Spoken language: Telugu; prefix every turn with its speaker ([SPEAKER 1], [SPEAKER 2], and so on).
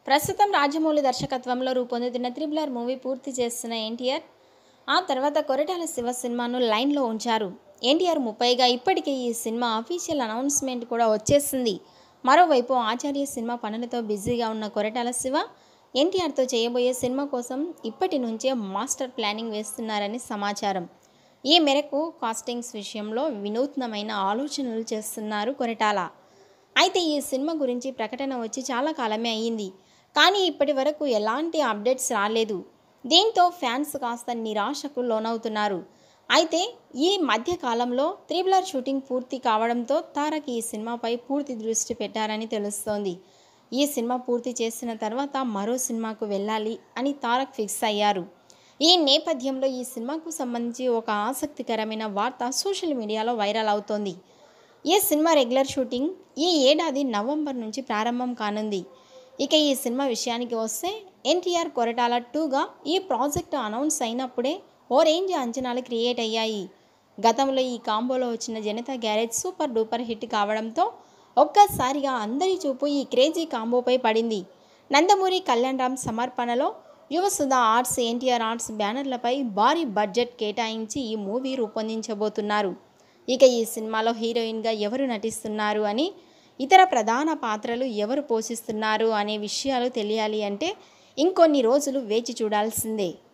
[SPEAKER 1] ప్రస్తుతం రాజమౌళి దర్శకత్వంలో రూపొందుతున్న త్రిబులర్ మూవీ పూర్తి చేస్తున్న ఎన్టీఆర్ ఆ తర్వాత కొరటాల శివ సినిమాను లైన్లో ఉంచారు ఎన్టీఆర్ ముప్పైగా ఇప్పటికే ఈ సినిమా అఫీషియల్ అనౌన్స్మెంట్ కూడా వచ్చేసింది మరోవైపు ఆచార్య సినిమా పనులతో బిజీగా ఉన్న కొరటాల శివ ఎన్టీఆర్తో చేయబోయే సినిమా కోసం ఇప్పటి నుంచే మాస్టర్ ప్లానింగ్ వేస్తున్నారని సమాచారం ఈ మేరకు కాస్టింగ్స్ విషయంలో వినూత్నమైన ఆలోచనలు చేస్తున్నారు కొరటాల అయితే ఈ సినిమా గురించి ప్రకటన వచ్చి చాలా కాలమే అయ్యింది కానీ ఇప్పటి వరకు ఎలాంటి అప్డేట్స్ రాలేదు దీంతో ఫ్యాన్స్ కాస్త నిరాశకు లోనవుతున్నారు అయితే ఈ మధ్య కాలంలో త్రిబులర్ షూటింగ్ పూర్తి కావడంతో తారక్ ఈ సినిమాపై పూర్తి దృష్టి పెట్టారని తెలుస్తోంది ఈ సినిమా పూర్తి చేసిన తర్వాత మరో సినిమాకు వెళ్ళాలి అని తారక్ ఫిక్స్ అయ్యారు ఈ నేపథ్యంలో ఈ సినిమాకు సంబంధించి ఒక ఆసక్తికరమైన వార్త సోషల్ మీడియాలో వైరల్ అవుతోంది ఈ సినిమా రెగ్యులర్ షూటింగ్ ఈ ఏడాది నవంబర్ నుంచి ప్రారంభం కానుంది ఇక ఈ సినిమా విషయానికి వస్తే ఎన్టీఆర్ కొరటాల టూగా ఈ ప్రాజెక్టు అనౌన్స్ అయినప్పుడే ఓ రేంజ్ అంచనాలు క్రియేట్ అయ్యాయి గతంలో ఈ కాంబోలో వచ్చిన Janatha Garage super duper hit కావడంతో ఒక్కసారిగా అందరి చూపు ఈ క్రేజీ కాంబోపై పడింది నందమూరి కళ్యాణ్ రామ్ సమర్పణలో యువసుధ ఆర్ట్స్ ఎన్టీఆర్ ఆర్ట్స్ బ్యానర్లపై భారీ బడ్జెట్ కేటాయించి ఈ మూవీ రూపొందించబోతున్నారు ఇక ఈ సినిమాలో హీరోయిన్గా ఎవరు నటిస్తున్నారు అని ఇతర ప్రధాన పాత్రలు ఎవరు పోషిస్తున్నారు అనే విషయాలు తెలియాలి అంటే ఇంకొన్ని రోజులు వేచి చూడాల్సిందే